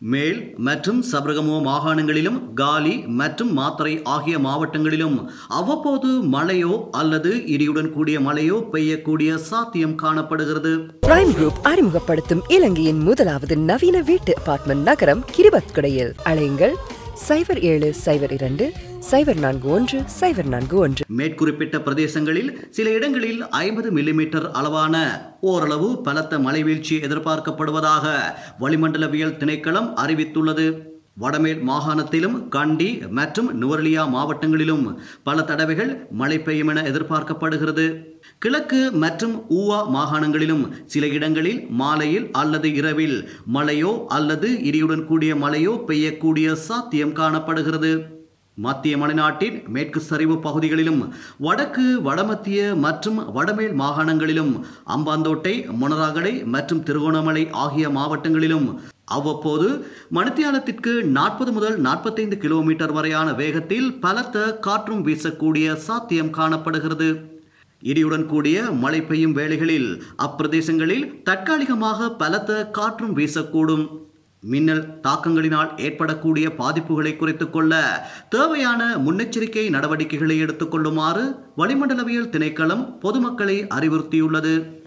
மேல் மற்றும் சபரகமோ மாகாணங்களிலும் காலி மற்றும் மாத்தறை ஆகிய மாவட்டங்களிலும் அவ்வப்போது மழையோ அல்லது இடியுடன் கூடிய மழையோ பெய்யக்கூடிய சாத்தியம் காணப்படுகிறது பிரைம் குரூப் அறிமுகப்படுத்தும் இலங்கையின் முதலாவது நவீன வீட்டு அபார்ட்மெண்ட் நகரம் கிரிபத்குடையில் அழையுங்கள் சைபர் ஏழு சைபர் இரண்டு சைபர் நான்கு ஒன்று சைபர் நான்கு ஒன்று மேற்குறிப்பிட்ட பிரதேசங்களில் சில இடங்களில் ஐம்பது மில்லிமீட்டர் அளவான ஓரளவு பலத்த மழைவீழ்ச்சி எதிர்பார்க்கப்படுவதாக வளிமண்டலவியல் திணைக்களம் அறிவித்துள்ளது வடமேல் மாகாணத்திலும் கண்டி மற்றும் நுவர்லியா மாவட்டங்களிலும் பல தடவைகள் மழை பெய்யும் என எதிர்பார்க்கப்படுகிறது கிழக்கு மற்றும் ஊவா மாகாணங்களிலும் சில இடங்களில் மாலையில் அல்லது இரவில் மழையோ அல்லது இடியுடன் கூடிய மழையோ பெய்யக்கூடிய சாத்தியம் காணப்படுகிறது மத்திய மலைநாட்டின் மேற்கு சரிவு பகுதிகளிலும் வடக்கு வடமத்திய மற்றும் வடமேல் மாகாணங்களிலும் அம்பாந்தோட்டை மொனராகடை மற்றும் திருகோணமலை ஆகிய மாவட்டங்களிலும் அவ்வப்போது மணித்தியாலத்திற்கு நாற்பது முதல் நாற்பத்தைந்து கிலோமீட்டர் வரையான வேகத்தில் பலத்த காற்றும் வீசக்கூடிய சாத்தியம் காணப்படுகிறது இடியுடன் கூடிய மழை பெய்யும் வேளைகளில் அப்பிரதேசங்களில் தற்காலிகமாக பலத்த காற்றும் வீசக்கூடும் மின்னல் தாக்கங்களினால் ஏற்படக்கூடிய பாதிப்புகளை குறைத்துக் கொள்ள தேவையான முன்னெச்சரிக்கை நடவடிக்கைகளை எடுத்துக்கொள்ளுமாறு வளிமண்டலவியல் திணைக்களம் பொதுமக்களை அறிவுறுத்தியுள்ளது